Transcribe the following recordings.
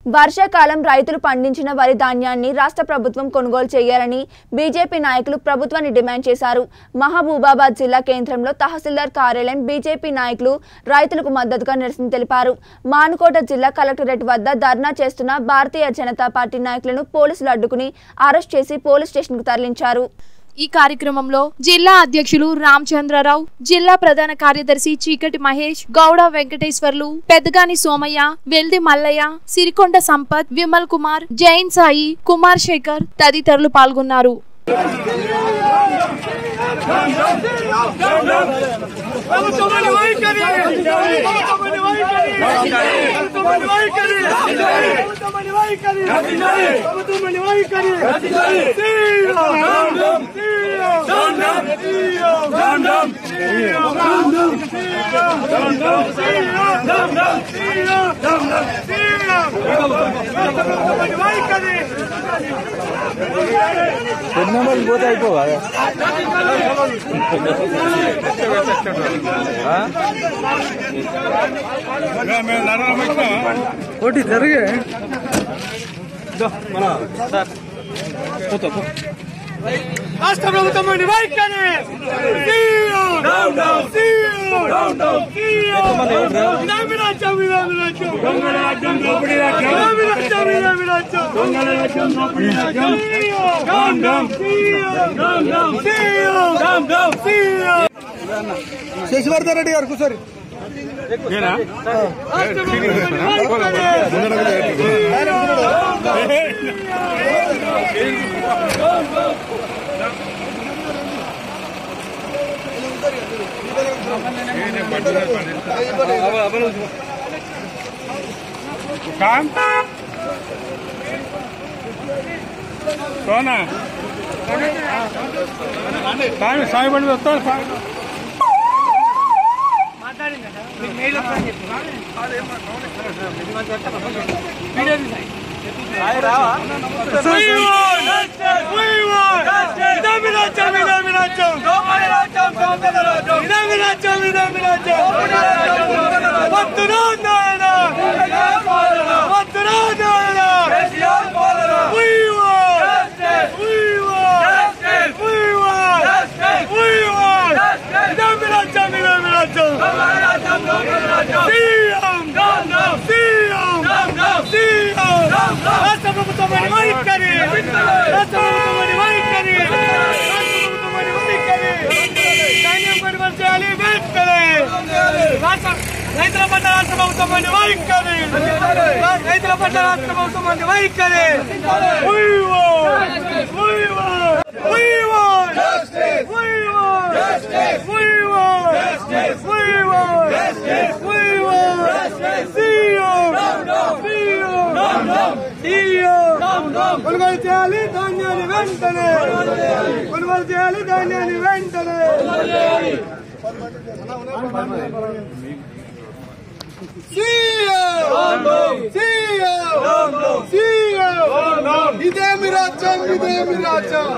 వర్షాకాలం రైతులు పండించిన వరి ధాన్యాన్ని రాష్ట్ర ప్రభుత్వం కొనుగోలు చేయాలని బీజేపీ నాయకులు ప్రభుత్వాన్ని డిమాండ్ చేశారు మహబూబాబాద్ జిల్లా కేంద్రంలో తహసీల్దార్ కార్యాలయం బీజేపీ నాయకులు రైతులకు మద్దతుగా నిరసన తెలిపారు మానుకోట జిల్లా కలెక్టరేట్ వద్ద ధర్నా చేస్తున్న భారతీయ జనతా పార్టీ నాయకులను పోలీసులు అడ్డుకుని అరెస్ట్ చేసి పోలీస్ స్టేషన్కు తరలించారు ఈ కార్యక్రమంలో జిల్లా అధ్యక్షులు రామచంద్రరావు జిల్లా ప్రధాన కార్యదర్శి చీకటి మహేష్ గౌడ వెంకటేశ్వర్లు పెద్దగాని సోమయ్య వెల్ది మల్లయ్య సిరికొండ సంపత్ విమల్ కుమార్ జైన్ సాయి కుమార్ శేఖర్ తదితరులు పాల్గొన్నారు ప్రభుత్వమని వైఖరి ప్రభుత్వమని వైఖరి ప్రభుత్వమని వైఖరి ప్రభుత్వమని వైఖరి ప్రభుత్వమని వైఖరి శ్రీరామ్ శ్రీరామ్ శ్రీరామ్ శ్రీరామ్ శ్రీరామ్ శ్రీరామ్ ప్రభుత్వమని వైఖరి పోతే అయిపోవా ఒకటి జరిగే రాష్ట్ర ప్రభుత్వం వైఖరి శ్రీరామ్ శ్రీరామ్ శ్రీరామ్ ఇదామి రాజ్యం ఇదామి రాజ్యం ఇదామి రాజ్యం ఇదామి రాజ్యం శ్రీరామ్ శ్రీరామ్ శ్రీరామ్ శ్రీరామ్ శశివర్ధన్ రెడ్డి గారు కూర్చోరి రాష్ట్ర ప్రభుత్వం काम कोणा काय సాయపడి వస్తాడు రాష్ట్ర ప్రభుత్వమని వైఖరి రాష్ట్ర ప్రభుత్వమని వైఖరి రాష్ట్ర ప్రభుత్వమని వైఖరి ధాన్యం కొనుగోలు చేయాలి వెంటనే రాష్ట్ర రైతుల పట్ల రాష్ట్ర ప్రభుత్వమని వైఖరి రైతుల పట్ల రాష్ట్ర ప్రభుత్వమని వైఖరి We want, we want, we want, we want, we want, we want, we want, CM కొనుగోలు చేయాలి ధాన్యాన్ని వెంటనే కొనుగోలు చేయాలి ధాన్యాన్ని వెంటనే ఇదేమి రాజ్యం ఇదేమి రాజ్యం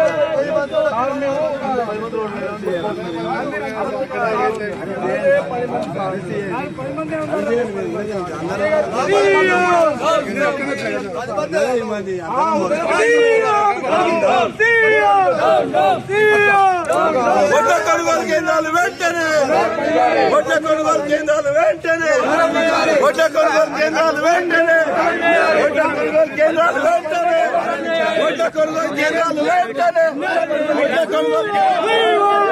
వడ్ల కొనుగోలు కేంద్రాలు వెంటనే వడ్ల కొనుగోలు కేంద్రాలు వెంటనే వడ్ల కొనుగోలు కేంద్రాలు వెంటనే వడ్ల కొనుగోలు కేంద్రాలు వెంటనే వడ్ల కొనుగోలు కేంద్రాలు వెంటనే వడ్ల కొనుగోలు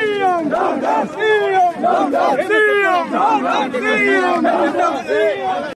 శ్రీరామ్